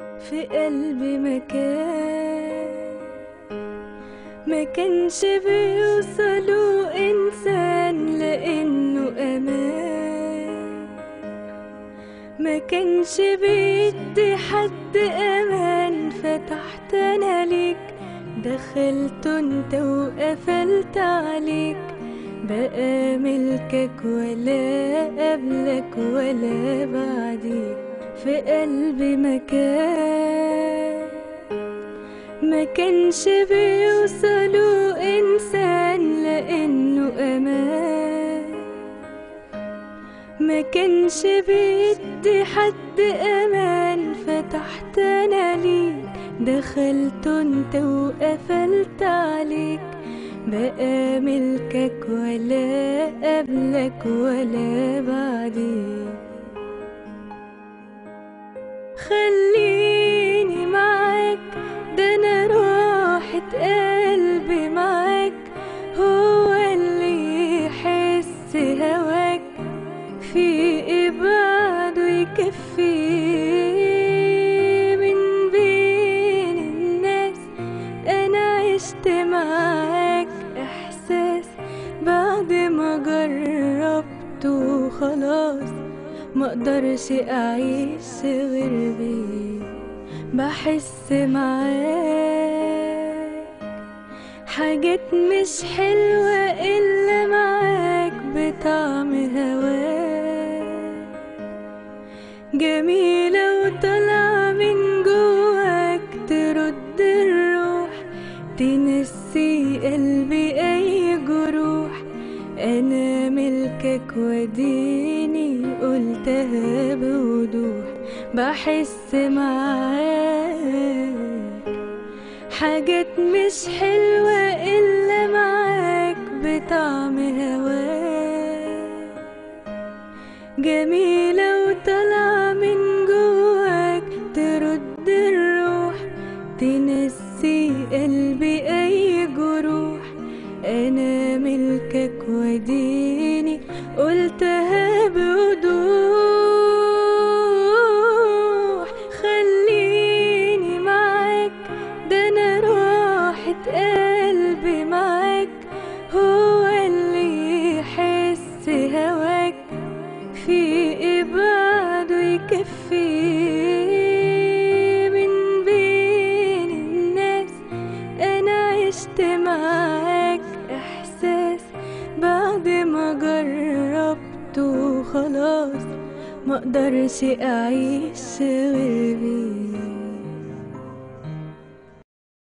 في قلبي مكان ما كانش بيوصله إنسان لأنه أمان ما كانش بيدي حد أمان فتحت أنا ليك دخلت انت وقفلت عليك بقى ملكك ولا قبلك ولا بعديك في قلبي مكان ما كانش بيوصله إنسان لأنه أمان ما كانش بيدي حد أمان فتحت أنا ليك دخلت انت وقفلت عليك بقى ملكك ولا قبلك ولا بعديك خليني معاك ده انا راحة قلبي معاك هو اللي يحس هواك في ايه بعده يكفي من بين الناس انا عشت معاك احساس بعد ما جربته خلاص مقدرش اعيش غير بيك بحس معاك حاجات مش حلوة إلا معاك بطعم هواك جميلة وطالعة من جواك ترد الروح تنسي قلبي أي جروح أنا ملكك وديني قلتها بوضوح بحس معاك حاجات مش حلوة إلا معاك بطعم هواك جميلة وطالعة من جواك ترد الروح تنسي قلبي أي جروح أنا ملكك وديني قلتها بوضوح خليني معاك ده أنا راحة قلبي معاك هو اللي يحس هواك في إيه بعده يكفي من بين الناس أنا عشت معاك إحساس بعد ما جربته خلاص مقدرش أعيش غير بيك